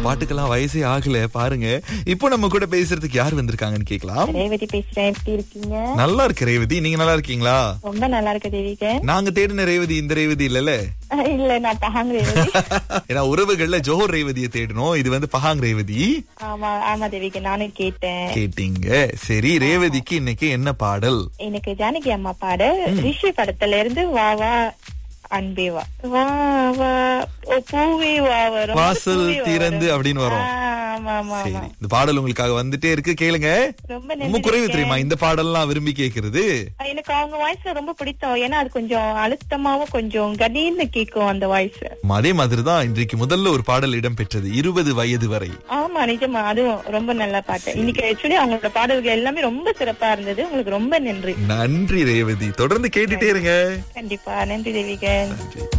பாட்டுக்கெல்லாம் வயசே ஆகல பாருங்க இப்போ நம்ம கூட பேசுறதுக்கு யார் வந்திருக்காங்கன்னு கேக்கலாம் ரேவதி பேசுறேன் எப்படி இருக்கீங்க நல்லா இருக்கு ரேவதி நீங்க நல்லா இருக்கீங்களா ரொம்ப நல்லா இருக்க தேவிகன் நாங்க தேடின ரேவதி இந்த ரேவதி இல்லல்ல அஹ் இல்ல நான் பஹாங் ரேவதி ஏன்னா உறவுகள்ல ஜோஹர் ரேவதியை தேடணும் இது வந்து பஹாங் ரேவதி ஆமா ஆமா தேவிகன் நானும் கேட்டேன் கேட்டீங்க சரி ரேவதிக்கு இன்னைக்கு என்ன பாடல் எனக்கு ஜானகி அம்மா பாட ரிஷி படத்துல இருந்து வா வா அன்பே வா வா வா ஓ பூவே வா வரும் வாசல் பூவே வா திறந்து வரும். அப்படின்னு வரும். ஆ, ஆமா ஆமா ஆமா சரி இந்த பாடல் உங்களுக்காக வந்துட்டே இருக்கு கேளுங்க ரொம்ப ரொம்ப நன்றி குறைவு தேவிகன். தெரியுமா இந்த பாடல்லாம் விரும்பி கேக்குறது எனக்கு அவங்க வாய்ஸ்ல ரொம்ப பிடித்தம் ஏன்னா அது கொஞ்சம் அழுத்தமாவும் கொஞ்சம் கணீர்னு கேக்கும் அந்த வாய்ஸ் அதே மாதிரிதான் இன்றைக்கு முதல்ல ஒரு பாடல் இடம்பெற்றது இருபது வயது வரை ஆமா நிஜமா அதுவும் ரொம்ப நல்ல பாட்டு இன்னைக்கு ஆக்சுவலி அவங்களோட பாடல்கள் எல்லாமே ரொம்ப சிறப்பா இருந்தது உங்களுக்கு ரொம்ப நன்றி நன்றி ரேவதி தொடர்ந்து கேட்டுட்டே இருங்க கண்டிப்பா நன்றி தேவிகன் நன்றி